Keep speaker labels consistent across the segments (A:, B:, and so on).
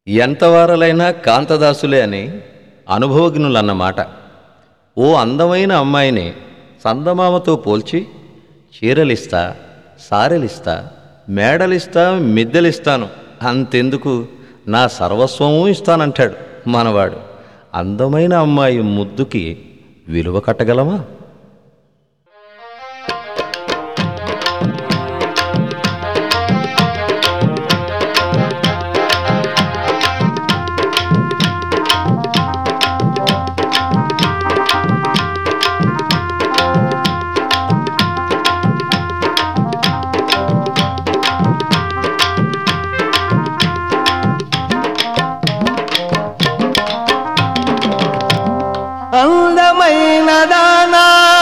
A: ఎంతవారలైనా కాంతదాసులే అని అనుభవజ్ఞులన్నమాట ఓ అందమైన అమ్మాయిని చందమామతో పోల్చి చీరలిస్తా సారెలిస్తా మేడలిస్తా మిద్దెలిస్తాను అంతెందుకు నా సర్వస్వము ఇస్తానంటాడు మనవాడు అందమైన అమ్మాయి ముద్దుకి విలువ కట్టగలమా
B: అందమైన దానా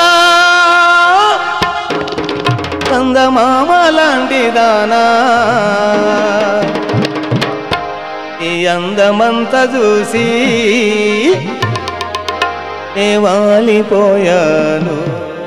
B: కందమామ లాంటి దానా ఈ అందమంతా చూసి నే వాలిపోయాను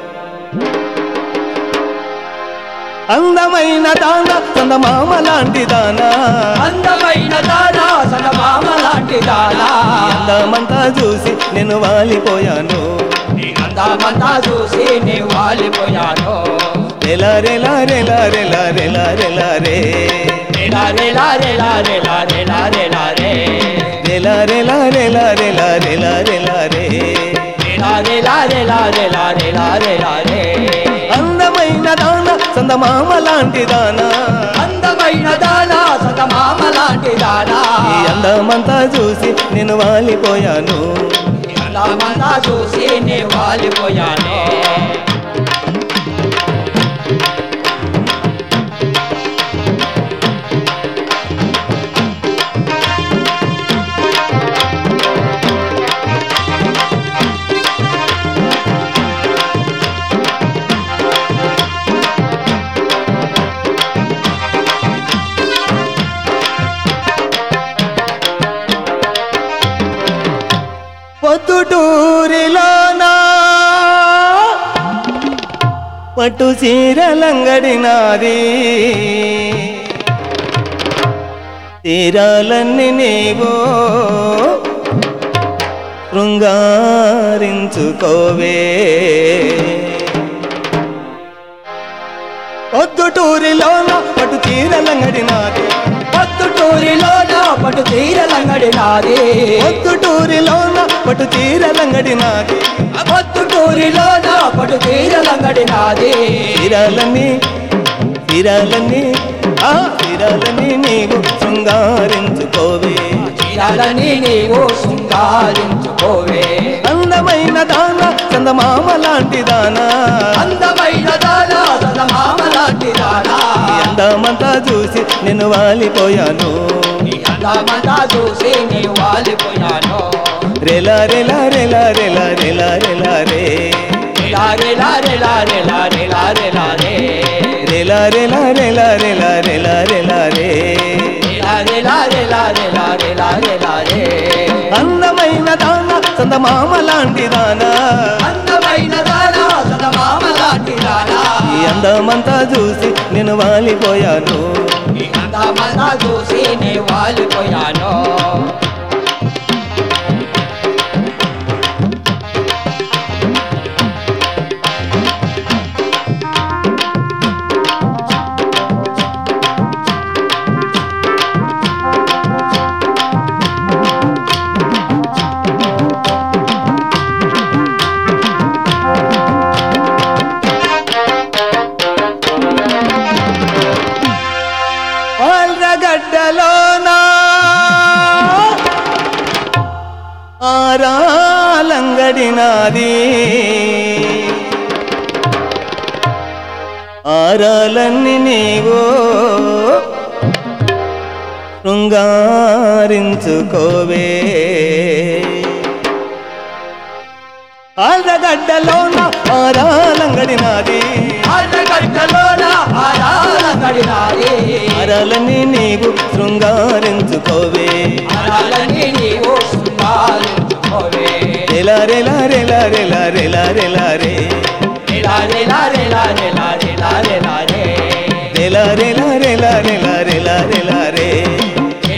B: అందమైన దాన చందమామ లాంటి దానా
C: అందమైన దానా సనమామ లాంటి దానా
B: అందమంతా చూసి నేను వాలిపోయాను
C: నీ అందమంతా చూసి నీ వాలిపోయాను
B: రెలా రెలా రెలా రెలా రెలా రెలా రే
C: రేలా రేలా రేలా రేలా రేలా రేలా రే
B: రెలా రెలా రెలా రెలా రెలా రెలా రే
C: రేలా రేలా రేలా రేలా రేలా రేలా రే
B: అందమైన దాన చందమామ లాంటి దానా
C: అందమైన దానా సతమామ లాంటి దానా
B: ఈ అందమంతా చూసి నేను వాలిపోయాను
C: నీ అందమంతా చూసి నీ వాలిపోయాను
B: పొద్దుటూరిలోనా పట్టు చీరలంగడి నాది తీరాలన్నీ నీవో శృంగారించుకోవే పొద్దుటూరిలోన పట్టు చీరలంగడి నాది
C: పత్తుటూరిలోన పట్టు చీరలంగడి నాది
B: పొద్దుటూరిలోన పట్టు చీరలంగడి నాది
C: పత్తుటూరిలోన పట్టు చీరలంగడి నాది
B: తీరాలన్నీ తీరాలన్నీ ఆ తీరాలన్నీ నీవు శృంగారించుకోవే
C: చీరాలని నీవు శృంగారించుకోవే
B: అందమైన దాన చందమామ లాంటి దానా
C: అందమైన దానా సదమామ లాంటి దానా
B: ఈ అందమంతా చూసి నేను వాలిపోయాను
C: నీ అందమంతా చూసి నీ వాలిపోయాను
B: రెలా రెలా రెలా రెలా రెలా రెలా రే
C: రేలా రేలా రేలా రేలా రేలా రేలా రే
B: రెలా రెలా రెలా రెలా రెలా రెలా రే
C: రేలా రేలా రేలా రేలా రేలా రేలా రే
B: అందమైన దాన చందమామ లాంటి దానా
C: అందమైన దానా సదమామ లాంటి దానా
B: ఈ అందమంతా చూసి నేను వాలిపోయాను
C: నీ అందమంతా చూసి నీ వాలిపోయాను
B: ఆల్రగడ్డలోనా ఆరాలంగడి నాది ఆరాలన్నీ నీవో శృంగారించుకోవే ఆల్రగడ్డలోన ఆరాలంగడి నాది
C: ఆటగడ్డలోన ఆరాలంగడి నాది
B: ఆరాలన్నీ నీవు శృంగారించుకోవే
C: ఆరాలని నీవు శృంగారించుకోవే
B: రెలా రెలా రెలా రెలా రెలా రెలా రే
C: రేలా రేలా రేలా రేలా రేలా రేలా రే
B: రెలా రెలా రెలా రెలా రెలా రెలా రే